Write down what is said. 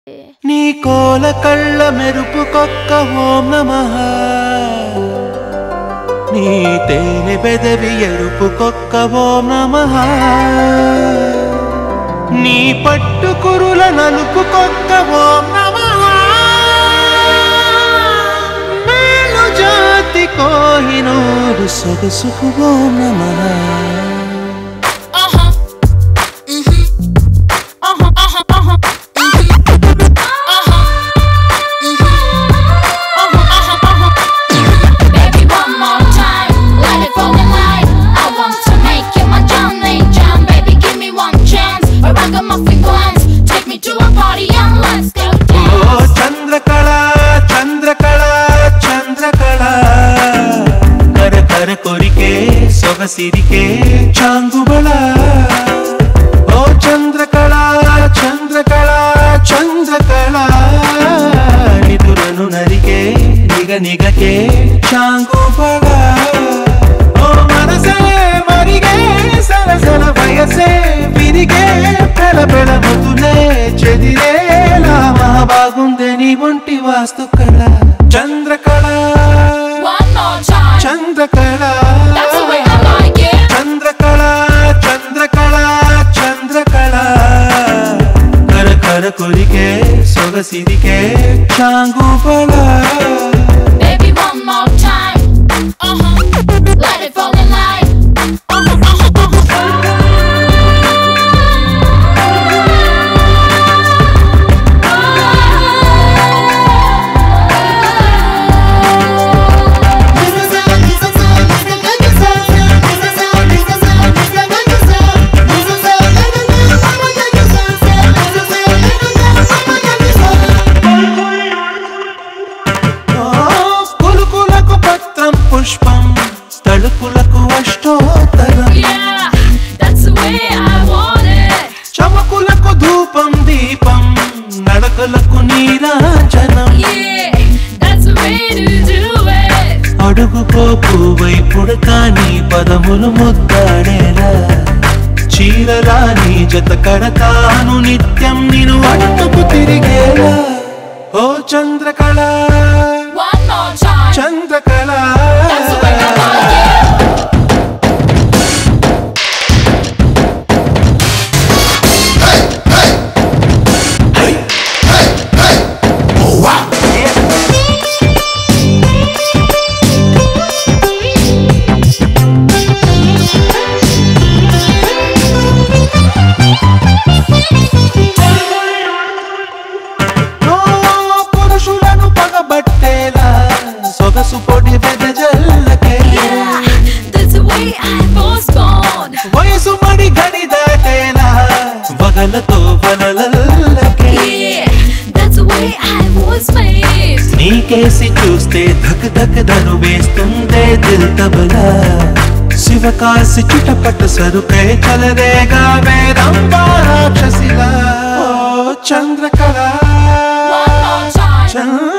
నీ కోల కళ్ళ మెరుపు కొక్క ఓం నమః నీ తేనె పెదవి ఎరుపు కొక్క ఓం నమః నీ పట్టు కురుల నలుపు కొక్క ఓం నమః మేలు జాతి కోహినూరు సొగసుకు ఓం నమః Uh-huh. Mhm. Uh-huh, uh-huh, uh-huh. Mhm. Uh-huh. Mhm. Uh-huh, uh-huh, uh-huh. Baby, one more time, let it fall in line. I want to make you my Johnny John. Baby, give me one chance. A ragamuffin glance. Take me to a party and let's go oh dance. Chandrakala Chandrakala Chandrakala కర కర కొరికే సొగసిరికే చాంగుబళ ఓ చంద్రకళ చంద్రకళ చంద్రకళ నిదురను నరికే నిగ నిగకే చాంగుబళ ఓ మనసే మరిగే సరసల వయసే విరిగే పెళ పెళ మొతులే చెదిరేలా మా బాగుందే నీ ఒంటి వాస్తు కళ Chandrakala One more time. Chandrakala That's the way I like it. Chandrakala Chandrakala Chandrakala కర కర కొరికే సొగసిరికే చాంగుబళ Baby, one more time. Uh-huh. Let it fall in line. Uh-huh, uh-huh, ఓ, పులుకులకు పత్రం పుష్పం తలుపులకు అష్టోత్తరం Yeah, that's the way I want it. చమకులకు ధూపం దీపం నడకలకు నీరాజనం Yeah, that's the way to do it. అడుగుకో పువ్వైపుడు కానీ పదములు ముద్దాడేలా చీరరాని జత కడతాను నిత్యం నిన్ను అట్టుకు తిరిగేలా ఓ Chandrakala One more time. Chandrakala That's the way I like it. ఓ పురుషులను పగబట్టేలా సొగసు పొడి వెదజల్లకే Yeah, that's the way I was born. వయసు మడి గడి దాటేలా వగలతో వలలల్లకే Yeah, that's the way I was made. నీకేసి చూస్తే ధక్ ధక్ ధను వేస్తుందే దిల్ తబలా శివకాసి చిటపట సరుకై చలరేగా వేదంబా రాక్షసిలా ఓ చంద్రకళ One more time. చంద్ర